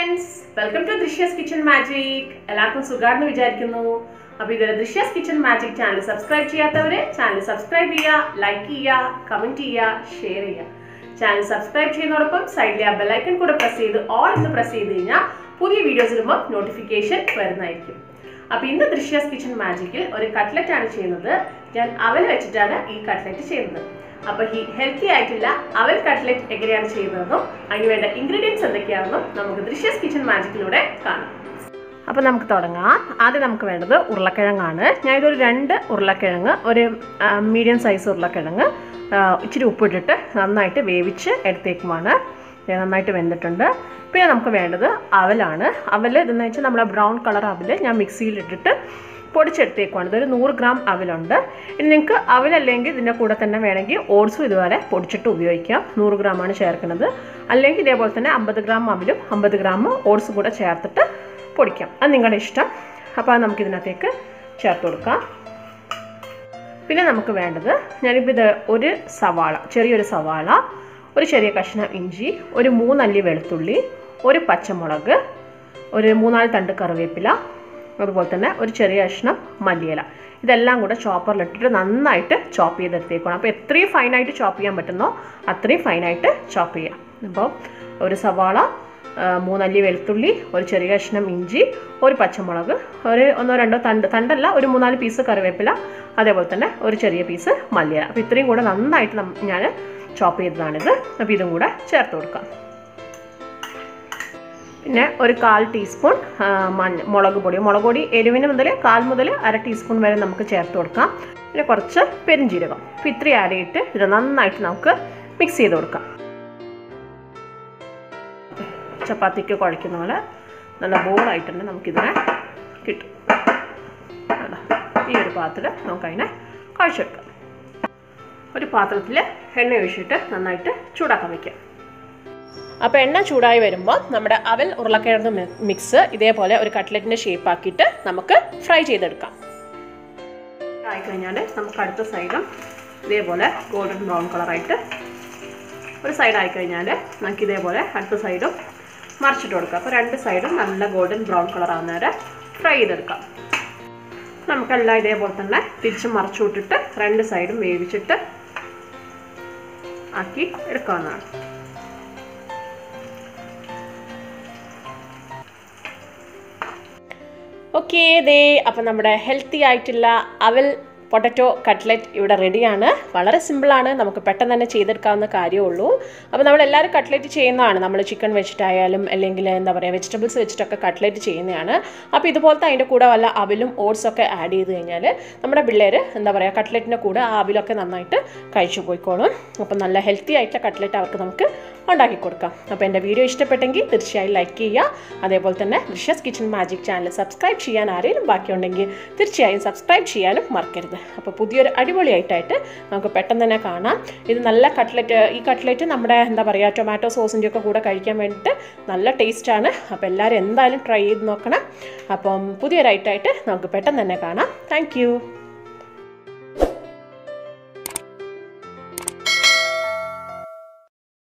Friends welcome to Drishya's kitchen magic എല്ലാവർക്കും സുഖാണെന്ന് വിചാരിക്കുന്നു അപ്പൊ ഇതുവരെ Drishya's kitchen magic channel subscribe ചെയ്യാത്തവര് ചാനൽ സബ്സ്ക്രൈബ് ചെയ്യുക ലൈക്ക് ചെയ്യുക കമന്റ് ചെയ്യുക ഷെയർ ചെയ്യുക ചാനൽ സബ്സ്ക്രൈബ് ചെയ്യുന്നതോടൊപ്പം സൈഡിലെ ആ ബെല്ലൈക്കൺ കൂടെ പ്രസ് ചെയ്ത് ഓൾ എന്ന് പ്രസ് ചെയ്ത് കഴിഞ്ഞാൽ പുതിയ വീഡിയോസ് ഇടുമ്പോൾ നോട്ടിഫിക്കേഷൻ വരുന്നതായിരിക്കും അപ്പൊ ഇന്ന് ദൃശ്യസ് കിച്ചൺ മാജിക്കിൽ ഒരു കട്ട്ലറ്റ് ആണ് ചെയ്യുന്നത് ഞാൻ അവൽ വെച്ചിട്ടാണ് ഈ കട്ട്ലറ്റ് ചെയ്യുന്നത് അപ്പൊ ഈ ഹെൽത്തി ആയിട്ടുള്ള അവൽ കട്ട്ലറ്റ് എങ്ങനെയാണ് ചെയ്യുന്നതെന്നും അതിന് വേണ്ട ഇൻഗ്രീഡിയൻസ് എന്തൊക്കെയാണെന്നും നമുക്ക് ദൃശ്യസ് കിച്ചൺ മാജിക്കിലൂടെ കാണാം അപ്പോൾ നമുക്ക് തുടങ്ങാം ആദ്യം നമുക്ക് വേണ്ടത് ഉരുളക്കിഴങ്ങാണ് ഞാൻ ഇതൊരു രണ്ട് ഉരുളക്കിഴങ്ങ് ഒരു മീഡിയം സൈസ് ഉരുളക്കിഴങ്ങ് ആ, ഇച്ചിരി ഉപ്പിട്ടിട്ട് നന്നായിട്ട് വേവിച്ച് എടുത്തേക്കുമാണ് ഇത് നന്നായിട്ട് വെന്തിട്ടുണ്ട് പിന്നെ നമുക്ക് വേണ്ടത് അവലാണ് അവൽ ഇതെന്ന് വെച്ചാൽ നമ്മുടെ ബ്രൗൺ കളർ അവൽ ഞാൻ മിക്സിയിലിട്ടിട്ട് പൊടിച്ചെടുത്തേക്കുവാണ് ഇതൊരു നൂറ് ഗ്രാം അവലുണ്ട് ഇനി നിങ്ങൾക്ക് അവലല്ലെങ്കിൽ ഇതിൻ്റെ കൂടെ തന്നെ വേണമെങ്കിൽ ഓട്സും ഇതുപോലെ പൊടിച്ചിട്ട് ഉപയോഗിക്കാം നൂറ് ഗ്രാമാണ് ചേർക്കുന്നത് അല്ലെങ്കിൽ ഇതേപോലെ തന്നെ അമ്പത് ഗ്രാം അവലും അമ്പത് ഗ്രാം ഓട്സും കൂടെ ചേർത്തിട്ട് പൊടിക്കാം അത് നിങ്ങളുടെ ഇഷ്ടം അപ്പോൾ അത് നമുക്കിതിനകത്തേക്ക് ചേർത്ത് കൊടുക്കാം പിന്നെ നമുക്ക് വേണ്ടത് ഞാനിപ്പോൾ ഇത് ഒരു സവാള ചെറിയൊരു സവാള ഒരു ചെറിയ കഷ്ണം ഇഞ്ചി ഒരു മൂന്നല്ലി വെളുത്തുള്ളി ഒരു പച്ചമുളക് ഒരു മൂന്നാല് തണ്ട് കറിവേപ്പില അതുപോലെ തന്നെ ഒരു ചെറിയ കഷ്ണം മല്ലിയില ഇതെല്ലാം കൂടെ ചോപ്പറിലിട്ടിട്ട് നന്നായിട്ട് ചോപ്പ് ചെയ്തെടുത്തേക്കണം അപ്പോൾ എത്രയും ഫൈനായിട്ട് ചോപ്പ് ചെയ്യാൻ പറ്റുന്നോ അത്രയും ഫൈനായിട്ട് ചോപ്പ് ചെയ്യാം അപ്പോൾ ഒരു സവാള ആ, മൂന്നല്ലി വെളുത്തുള്ളി ഒരു ചെറിയ കഷ്ണം ഇഞ്ചി ഒരു പച്ചമുളക് ഒരു ഒന്നോ രണ്ടോ തണ്ട് തണ്ടല്ല ഒരു മൂന്നാല് പീസ് കറിവേപ്പില അതേപോലെ തന്നെ ഒരു ചെറിയ പീസ് മല്ലിയില അപ്പോൾ ഇത്രയും കൂടെ നന്നായിട്ട് ഞാൻ ചോപ്പ് ചെയ്തതാണിത് അപ്പോൾ ഇതും കൂടെ ചേർത്ത് കൊടുക്കാം പിന്നെ ഒരു കാൽ ടീസ്പൂൺ ആ, മഞ്ഞ മുളക് പൊടി മുളക് പൊടി എരിവിന് മുതൽ കാൽ മുതൽ അര ടീസ്പൂൺ വരെ നമുക്ക് ചേർത്ത് കൊടുക്കാം പിന്നെ കുറച്ച് പെരിഞ്ജീരകം അപ്പോൾ ഇത്രയും ആഡ് ചെയ്തിട്ട് ഇത് നന്നായിട്ട് നമുക്ക് മിക്സ് ചെയ്ത് കൊടുക്കാം ചപ്പാത്തിക്ക് കുഴയ്ക്കുന്ന പോലെ നല്ല ബോളായിട്ടുണ്ട് നമുക്കിതിനെ കിട്ടും കണ്ടോ? ഈ ഒരു പാത്രത്തിൽ നമുക്കതിനെ കുഴച്ചെടുക്കാം ഒരു പാത്രത്തിൽ എണ്ണ ഒഴിച്ചിട്ട് നന്നായിട്ട് ചൂടാക്കാൻ വയ്ക്കാം അപ്പോൾ എണ്ണ ചൂടായി വരുമ്പോൾ നമ്മുടെ അവൽ ഉരുളക്കിഴങ്ങ് മി- മിക്സ് ഇതേപോലെ ഒരു കട്ട്ലറ്റിൻ്റെ ഷേപ്പ് ആക്കിയിട്ട് നമുക്ക് ഫ്രൈ ചെയ്തെടുക്കാം ആയിക്കഴിഞ്ഞാൽ നമുക്ക് അടുത്ത സൈഡും ഇതേപോലെ ഗോൾഡൻ ബ്രൗൺ കളറായിട്ട് ഒരു സൈഡ് ആയിക്കഴിഞ്ഞാൽ നമുക്ക് ഇതേപോലെ അടുത്ത സൈഡും മറിച്ചിട്ട് കൊടുക്കാം അപ്പോൾ രണ്ട് സൈഡും നല്ല ഗോൾഡൻ ബ്രൗൺ കളർ ആവുന്ന വരെ ഫ്രൈ ചെയ്തെടുക്കാം നമുക്കെല്ലാം ഇതേപോലെ തന്നെ തിരിച്ച് മറിച്ചു വിട്ടിട്ട് രണ്ട് സൈഡും വേവിച്ചിട്ട് ആക്കി എടുക്കാവുന്നതാണ് ഓക്കെ ദേ അപ്പം നമ്മുടെ ഹെൽത്തി ആയിട്ടുള്ള അവൽ പൊട്ടറ്റോ കട്ട്ലറ്റ് ഇവിടെ റെഡിയാണ് വളരെ സിമ്പിളാണ് നമുക്ക് പെട്ടെന്ന് തന്നെ ചെയ്തെടുക്കാവുന്ന കാര്യമുള്ളൂ അപ്പോൾ നമ്മൾ എല്ലാവരും കട്ട്ലറ്റ് ചെയ്യുന്നതാണ് നമ്മൾ ചിക്കൻ വെച്ചിട്ടായാലും അല്ലെങ്കിൽ എന്താ പറയുക വെജിറ്റബിൾസ് വെച്ചിട്ടൊക്കെ കട്ട്ലറ്റ് ചെയ്യുന്നതാണ് അപ്പോൾ ഇതുപോലത്തെ അതിൻ്റെ കൂടെ വല്ല അവിലും ഓട്സ് ഒക്കെ ആഡ് ചെയ്ത് കഴിഞ്ഞാൽ നമ്മുടെ പിള്ളേർ എന്താ പറയുക കട്ട്ലറ്റിൻ്റെ കൂടെ ആ അവിലൊക്കെ നന്നായിട്ട് കഴിച്ചു പോയിക്കോളും അപ്പം നല്ല ഹെൽത്തി ആയിട്ടുള്ള കട്ട്ലറ്റ് അവർക്ക് നമുക്ക് ഉണ്ടാക്കി കൊടുക്കാം അപ്പോൾ എൻ്റെ വീഡിയോ ഇഷ്ടപ്പെട്ടെങ്കിൽ തീർച്ചയായും ലൈക്ക് ചെയ്യുക അതേപോലെ തന്നെ Drishya's kitchen magic channel subscribe ചെയ്യാൻ ആരെങ്കിലും ബാക്കിയുണ്ടെങ്കിൽ തീർച്ചയായും സബ്സ്ക്രൈബ് ചെയ്യാനും മറക്കരുത് അപ്പോൾ പുതിയൊരു അടിപൊളിയായിട്ടായിട്ട് നമുക്ക് പെട്ടെന്ന് തന്നെ കാണാം ഇത് നല്ല കട്ട്ലറ്റ് ഈ കട്ട്ലറ്റ് നമ്മുടെ എന്താ പറയുക ടൊമാറ്റോ സോസിൻ്റെ ഒക്കെ കൂടെ കഴിക്കാൻ വേണ്ടിയിട്ട് നല്ല ടേസ്റ്റാണ് അപ്പോൾ എല്ലാവരും എന്തായാലും ട്രൈ ചെയ്ത് നോക്കണം അപ്പം പുതിയൊരായിട്ടായിട്ട് നമുക്ക് പെട്ടെന്ന് തന്നെ കാണാം താങ്ക്